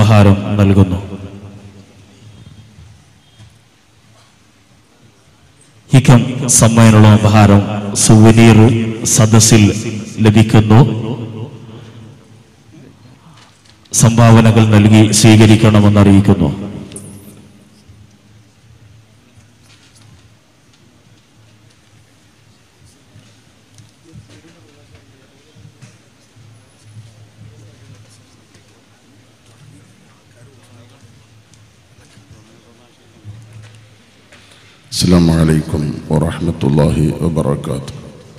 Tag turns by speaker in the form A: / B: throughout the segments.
A: ഉപഹാരം നൽകുന്നു ഹിക്കം സമ്മേളന ഉപഹാരം സുവനീർ സദസ്സിൽ ലഭിക്കുന്നു സംഭാവനകൾ നൽകി സ്വീകരിക്കണമെന്ന് അറിയിക്കുന്നു
B: السلام عليكم ورحمة الله وبركاته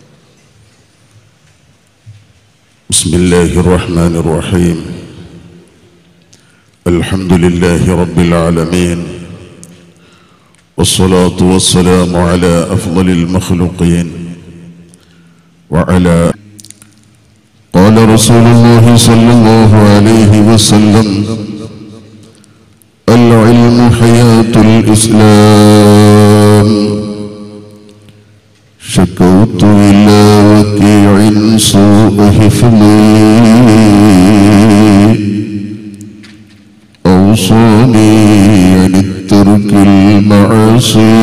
B: بسم الله الرحمن الرحيم الحمد لله رب العالمين والصلاة والسلام على أفضل المخلوقين وعلى قال رسول الله صلى الله عليه وسلم العلم حياة الإسلام شكوت إلى وكيع سوء حفظي أوصاني عن الترك المعاصي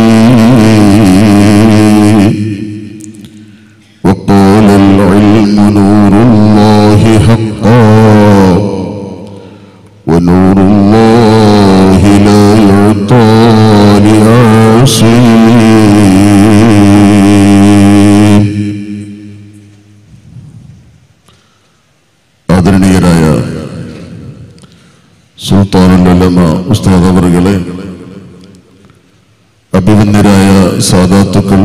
B: وقال العلم نور الله حقا ونور الله لا يعطى لعاصي ആദരണീയരായ സുൽത്താനുലമ ഉസ്താദ് അവറുകളെ അഭിമന്യരായ സാദാത്തുക്കൾ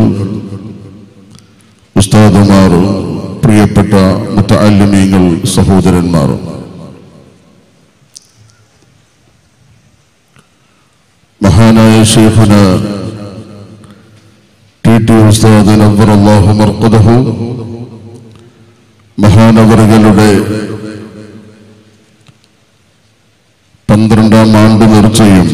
B: ഉസ്താദുമാർ പ്രിയപ്പെട്ട മുത്തഅല്ലിമീങ്ങൾ സഹോദരന്മാർ മഹാനായ ഷെയ്ഖുന ടി ടി ഉസ്താദ് നവർ അള്ളാഹു മർക്കദഹു മഹാനവറുകളുടെ പന്ത്രണ്ടാം ആണ്ട് നേർച്ചയും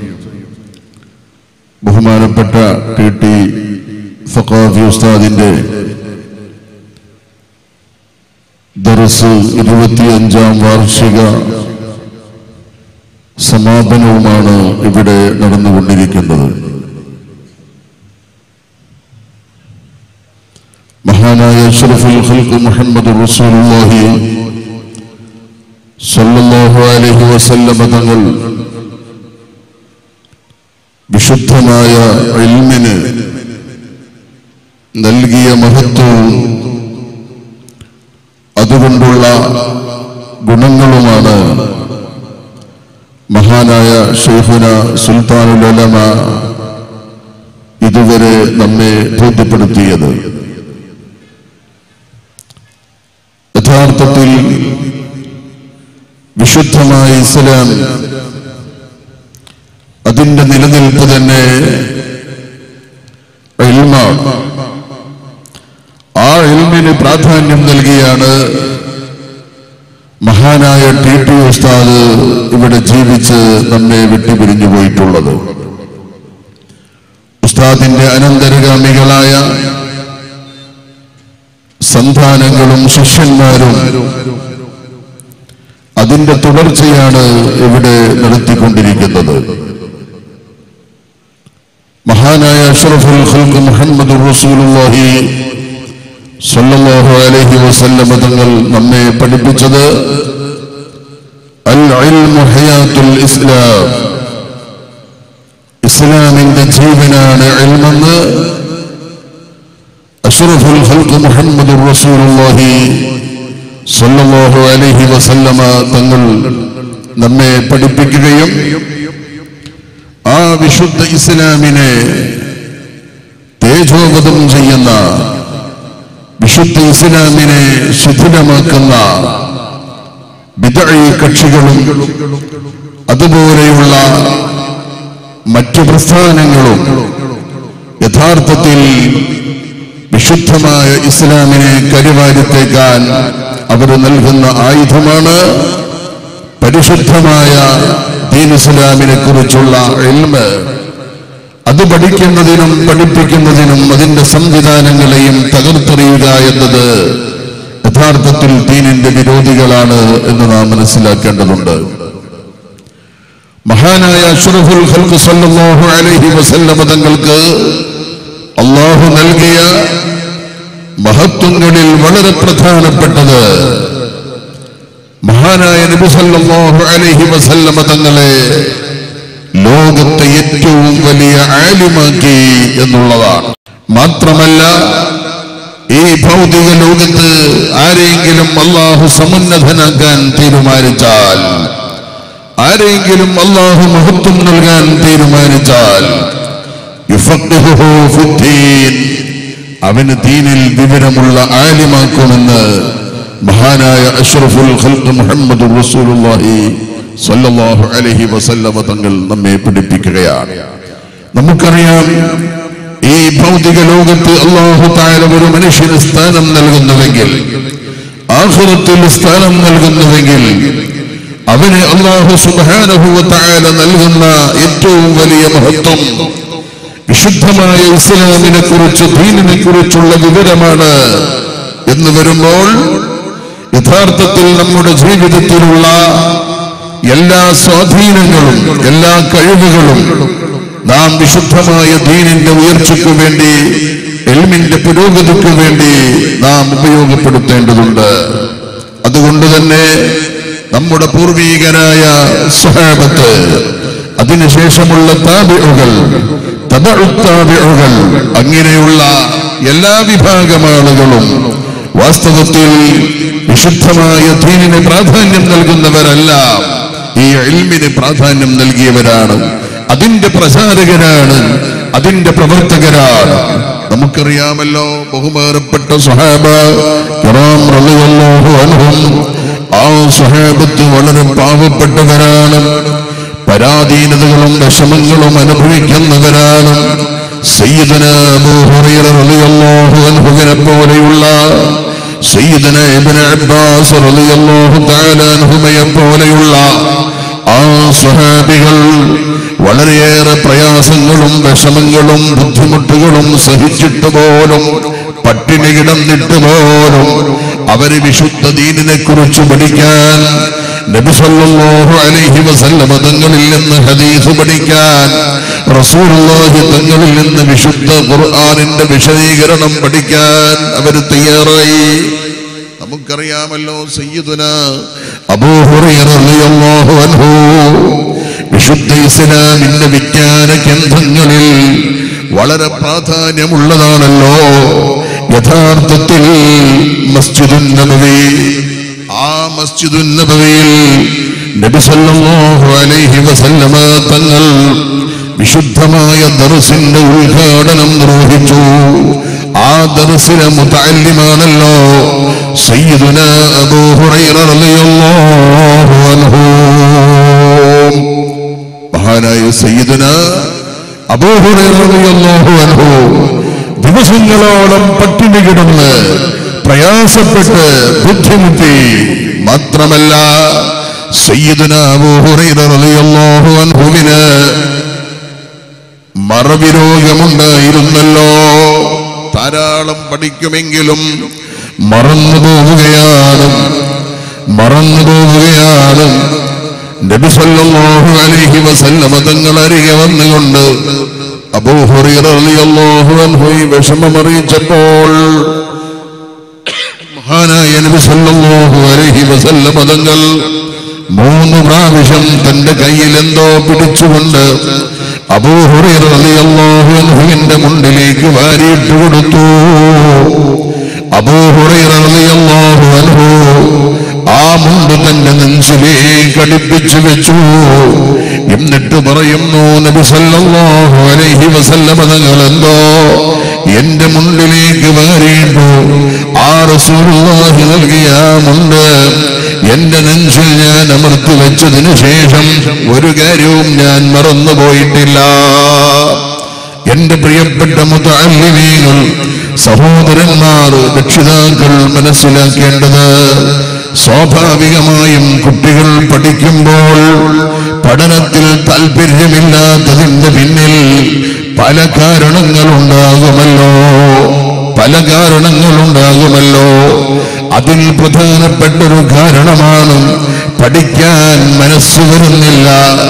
B: ബഹുമാനപ്പെട്ട ടി ടി ഫക്കാഫി ഉസ്താദിന്റെ ദർസ് ഇരുപത്തിയഞ്ചാം വാർഷിക സമാപനവുമാണ് ഇവിടെ നടന്നുകൊണ്ടിരിക്കുന്നത് മഹാനായ അഷ്റഫുൽ ഖൽഖ് മുഹമ്മദ് റസൂലുള്ളാഹി സല്ലല്ലാഹു അലൈഹി വസല്ലമ തങ്ങൾ വിശുദ്ധമായ ഇൽമിന് നൽകിയ മഹത്വവും അതുകൊണ്ടുള്ള ഗുണങ്ങളുമാണ് മഹാനായ ഷെയ്ഖുന സുൽത്താനുൽ ഉലമ ഇതുവരെ നമ്മെ ബോധ്യപ്പെടുത്തിയത് യഥാർത്ഥത്തിൽ വിശുദ്ധമായ ഇസ്ലാം അതിന്റെ നിലനിൽപ്പ് തന്നെ ഇൽമാണ് ആ ഇൽമിന് പ്രാധാന്യം നൽകിയാണ് മഹാനായ ടി ടി ഉസ്താദ് ഇവിടെ ജീവിച്ച് നമ്മെ വിട്ടുപിരിഞ്ഞു പോയിട്ടുള്ളത് ഉസ്താദിന്റെ അനന്തരഗാമികളായ സന്താനങ്ങളും ശിഷ്യന്മാരും അതിന്റെ തുടർച്ചയാണ് ഇവിടെ നടത്തിക്കൊണ്ടിരിക്കുന്നത് മഹാനായ അഷ്റഫുൽ ഖൽഖ് മുഹമ്മദ് റസൂലുള്ളാഹി സല്ലല്ലാഹു അലൈഹി വസല്ലം തങ്ങൾ നമ്മെ പഠിപ്പിച്ചത് അൽ ഇൽമു ഹയാത്തുൽ ഇസ്ലാം ഇസ്ലാമിന്റെ ജീവനാണ് ഇൽമെന്ന് അഷ്റഫുൽ ഖൽഖ് മുഹമ്മദ് റസൂലുള്ളാഹി സല്ലല്ലാഹു അലൈഹി വസല്ലമ തങ്ങൾ നമ്മെ പഠിപ്പിക്കുകയും ആ വിശുദ്ധ ഇസ്ലാമിനെ തേജോവധം ചെയ്യുന്ന വിശുദ്ധ ഇസ്ലാമിനെ ശിഥിലമാക്കുന്ന വിദഴി കക്ഷികളും അതുപോലെയുള്ള മറ്റു പ്രസ്ഥാനങ്ങളും യഥാർത്ഥത്തിൽ വിശുദ്ധമായ ഇസ്ലാമിനെ കരിവാരിത്തേക്കാൻ അവർ നൽകുന്ന ആയുധമാണ് പരിശുദ്ധമായ ദീൻ ഇസ്ലാമിനെ കുറിച്ചുള്ള എൽമ് അത് പഠിക്കുന്നതിനും പഠിപ്പിക്കുന്നതിനും അതിന്റെ സംവിധാനങ്ങളെയും തകർത്തെറിയുക എന്നത് യഥാർത്ഥത്തിൽ ദീനിന്റെ വിരോധികളാണ് എന്ന് നാം മനസ്സിലാക്കേണ്ടതുണ്ട് മഹാനായ അഷ്റഫുൽ ഖൽഖ് സല്ലല്ലാഹു അലൈഹി വസല്ലമ തങ്ങൾക്ക് അള്ളാഹു നൽകിയ മഹത്വങ്ങളിൽ വളരെ പ്രധാനപ്പെട്ടത് മഹാനായ നബി സല്ലല്ലാഹു അലൈഹി വസല്ലമ തങ്ങളെ ലോകത്തെ ഏറ്റവും വലിയ ആലിമാക്കി എന്നുള്ളതാണ് മാത്രമല്ല ഈ ഭൗതിക ലോകത്ത് ആരെങ്കിലും അള്ളാഹു സമുന്നതനാക്കാൻ തീരുമാനിച്ചാൽ ആരെങ്കിലും അള്ളാഹു മഹത്വം നൽകാൻ തീരുമാനിച്ചാൽ യുഫഖിഹുഹു ഫിദ്ദീൻ. അവന് ദീനിൽ വിവരമുള്ള ആലിമാക്കുമെന്ന് മഹാനായ അഷ്റഫുൽ ഖൽഖ് മുഹമ്മദ് റസൂലുള്ളാഹി സ്വല്ലല്ലാഹു അലൈഹി വസല്ലമ തങ്ങൾ നമ്മെ പഠിപ്പിക്കുകയാണ് നമുക്കറിയാം ഈ ഭൗതിക ലോകത്ത് അള്ളാഹു താര ഒരു മനുഷ്യന് സ്ഥാനം നൽകുന്നുവെങ്കിൽ ആഹുറത്തിൽ സ്ഥാനം നൽകുന്നുവെങ്കിൽ അവന് അള്ളാഹു സുബാനഹുവ താര നൽകുന്ന ഏറ്റവും വലിയ മഹത്വം വിശുദ്ധമായ ഇസ്ലാമിനെ കുറിച്ച് ദീനിനെ കുറിച്ചുള്ള വിവരമാണ് എന്ന് വരുമ്പോൾ യഥാർത്ഥത്തിൽ നമ്മുടെ ജീവിതത്തിലുള്ള എല്ലാ സ്വാധീനങ്ങളും എല്ലാ കഴിവുകളും നാം വിശുദ്ധമായ ദീനിന്റെ ഉയർച്ചയ്ക്കു വേണ്ടി എൽമിന്റെ പുരോഗതിക്കു വേണ്ടി നാം ഉപയോഗപ്പെടുത്തേണ്ടതുണ്ട് അതുകൊണ്ട് തന്നെ നമ്മുടെ പൂർവീകരായ സഹാബത്ത് അതിനുശേഷമുള്ള താബിഴുകൾ തദഴുത്താബിഴുകൾ അങ്ങനെയുള്ള എല്ലാ വിഭാഗം ആളുകളും വാസ്തവത്തിൽ വിശുദ്ധമായ ദീനിന് പ്രാധാന്യം നൽകുന്നവരല്ല ഈ ഇൽമിന് പ്രാധാന്യം നൽകിയവരാണ് അതിന്റെ പ്രചാരകരാണ് അതിന്റെ പ്രവർത്തകരാണ് നമുക്കറിയാമല്ലോ ബഹുമാനപ്പെട്ട സഹാബ കിറാം റളിയല്ലാഹു അൻഹും ആ സഹാബത്ത് വളരെ പാവപ്പെട്ടവരാണ് പരാധീനതകളും വിഷമങ്ങളും അനുഭവിക്കുന്നവരാണ് സയ്യിദന അബൂ ഹുറൈറ റളിയല്ലാഹു അൻഹുവിനെ പോലെയുള്ള സയ്യിദന ഇബ്നു അബ്ബാസ് റളിയല്ലാഹു തആല അൻഹുമയെ പോലെയുള്ള ആ സ്വഹാബികൾ വളരെയേറെ പ്രയാസങ്ങളും വിഷമങ്ങളും ബുദ്ധിമുട്ടുകളും സഹിച്ചിട്ട് പോലും പട്ടിണി കിടന്നിട്ട് പോലും അവര് വിശുദ്ധ ദീനിനെ കുറിച്ച് പഠിക്കാൻ നബി സല്ലല്ലാഹു അലൈഹി വസല്ലമ തങ്ങളിൽ നിന്ന് ഹദീസ് പഠിക്കാൻ റസൂലുള്ളാഹി തങ്ങളിൽ നിന്ന് വിശുദ്ധ ഖുർആനിന്റെ വിശദീകരണം പഠിക്കാൻ അവർ തയ്യാറായി നമുക്കറിയാമല്ലോ സയ്യിദുന അബൂ ഹുറൈറ റളിയല്ലാഹു അൻഹു വിശുദ്ധ ഇസ്ലാമിന്റെ വിജ്ഞാന കേന്ദ്രങ്ങളിൽ വളരെ പ്രാധാന്യമുള്ളതാണല്ലോ യഥാർത്ഥത്തിൽ മസ്ജിദുൻ നബവി ആ മസ്ജിദുൻ നബവിയിൽ നബി സല്ലല്ലാഹു അലൈഹി വസല്ലമ തങ്ങൾ വിശുദ്ധമായ ദർസിന്റെ ഉദ്ഘാടനം നിർവഹിച്ചു ആ ദർസിലെ മുതല്ലിമാണല്ലോ സയ്യിദുന അബൂ ഹുറൈറ റളിയല്ലാഹു അൻഹു മഹാനായ സയ്യിദുന അബൂ ഹുറൈറ റളിയല്ലാഹു അൻഹു ദിവസങ്ങളോളം പട്ടിണി കിടന്ന് പ്രയാസപ്പെട്ട് ബുദ്ധിമുട്ടി മാത്രമല്ല സയ്യിദുന അബൂ ഹുറൈറ റളിയല്ലാഹു അൻഹുവിന് മറവി രോഗമുണ്ടായിരുന്നല്ലോ ധാരാളം പഠിക്കുമെങ്കിലും മറന്നു പോവുകയാണ് മറന്നു പോവുകയാണ് നബി സല്ലല്ലാഹു അലൈഹി വസല്ലമ തങ്ങൾ അരികെ വന്നുകൊണ്ട് അബൂ ഹുറൈറ റളിയല്ലാഹു അൻഹു ഈ വിഷമം അറിയിച്ചപ്പോൾ മഹാനായ നബി സല്ലല്ലാഹു അലൈഹി വസല്ലമ തങ്ങൾ മൂന്ന് പ്രാവശ്യം തന്റെ കയ്യിൽ എന്തോ പിടിച്ചുകൊണ്ട് അബൂ ഹുറൈറ റളിയല്ലാഹു അൻഹുവിന്റെ മുണ്ടിലേക്ക് വാരിയിട്ട് കൊടുത്തു അബൂ ഹുറൈറ റളിയല്ലാഹു അൻഹു ആ മുണ്ട് തന്റെ നെഞ്ചിലേക്ക് അടുപ്പിച്ചു വെച്ചു എന്നിട്ട് പറയുന്നു നബി സല്ലല്ലാഹു അലൈഹി വസല്ലമ തങ്ങൾ എന്തോ എന്റെ മുണ്ടിലേക്ക് വാരിയിട്ടു ആ റസൂലുള്ളാഹി നൽകിയ ആ മുണ്ട് എന്റെ നെഞ്ചിൽ ഞാൻ അമർത്തി വെച്ചതിനു ശേഷം ഒരു കാര്യവും ഞാൻ മറന്നുപോയിട്ടില്ല എന്റെ പ്രിയപ്പെട്ട മുതല്ലിമീങ്ങൾ സഹോദരന്മാർ രക്ഷിതാക്കൾ മനസ്സിലാക്കേണ്ടത് സ്വാഭാവികമായും കുട്ടികൾ പഠിക്കുമ്പോൾ പഠനത്തിൽ താല്പര്യമില്ലാത്തതിന്റെ പിന്നിൽ പല കാരണങ്ങളുണ്ടാകുമല്ലോ പല കാരണങ്ങളുണ്ടാകുമല്ലോ അതിൽ പ്രധാനപ്പെട്ട ഒരു കാരണമാണ് പഠിക്കാൻ മനസ്സ് വരുന്നില്ല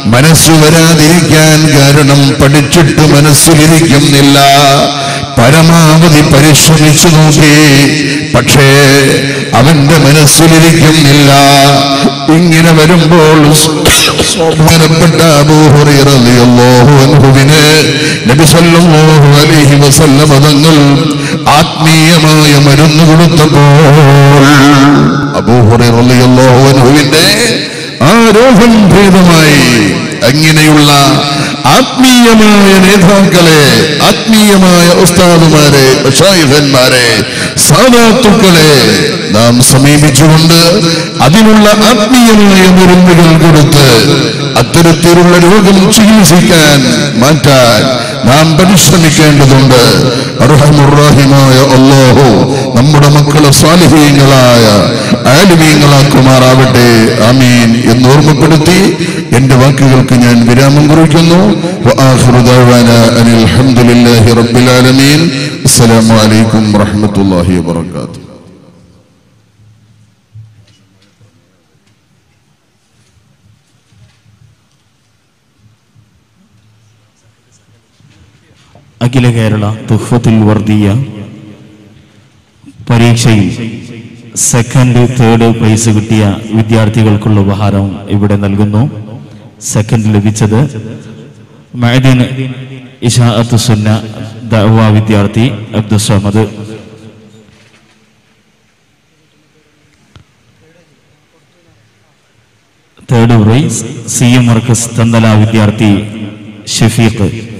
B: മനസ്സു വരാതിരിക്കാൻ കാരണം പഠിച്ചിട്ട് മനസ്സിലിരിക്കുന്നില്ല പരമാവധി പരിശ്രമിച്ചു നോക്കി പക്ഷേ അവന്റെ മനസ്സിലിരിക്കുന്നില്ല ഇങ്ങനെ വരുമ്പോൾ ബഹുമാനപ്പെട്ട അബൂ ഹുറൈറ റളിയല്ലാഹു അൻഹുവിന് നബി സല്ലല്ലാഹു അലൈഹി വസല്ലം തങ്ങൾ ആത്മീയമായ മരുന്ന് കൊടുത്തപ്പോൾ അബൂ ഹുറൈറ റളിയല്ലാഹു അൻഹുവിന്റെ ആരോഗ്യം ഭേദമായി അങ്ങനെയുള്ള ആത്മീയമായ നേതാക്കളെ ആത്മീയമായ ഉസ്താദുമാരെ ഷായിഫന്മാരെ സാധാത്തുക്കളെ നാം സമീപിച്ചുകൊണ്ട് അതിനുള്ള ആത്മീയമായ മരുന്നുകൾ കൊടുത്ത് അത്തരത്തിലുള്ള രോഗം ചികിത്സിക്കാൻ മാറ്റാൻ നാം പരിശ്രമിക്കേണ്ടതുണ്ട് അർഹമുറാഹിമായ അല്ലാഹു നമ്മുടെ മക്കളെ സ്വാലിഹീങ്ങളായ ആലിമീങ്ങളാക്കുമാറാവട്ടെ ആമീൻ എന്ന് ഓർമ്മപ്പെടുത്തി എന്റെ വാക്കുകൾക്ക് ഞാൻ വിരാമം കുറിക്കുന്നു وآخر دعوانا أن الحمد لله رب العالمين السلام عليكم ورحمة الله وبركاته
A: അഖില കേരള തുഹഫത്തുൽ വർദിയ പരീക്ഷയിൽ സെക്കൻഡ് തേർഡ് പ്രൈസ് കിട്ടിയ വിദ്യാർത്ഥികൾക്കുള്ള ഉപഹാരം ഇവിടെ നൽകുന്നു സെക്കൻഡ് ലഭിച്ചത് മഅദീൻ ഇഷാഅത്ത് സുന്ന ദഅവ വിദ്യാർത്ഥി Abdussamad third prize C M Markaz Thanthala വിദ്യാർത്ഥി ഷഫീഖ്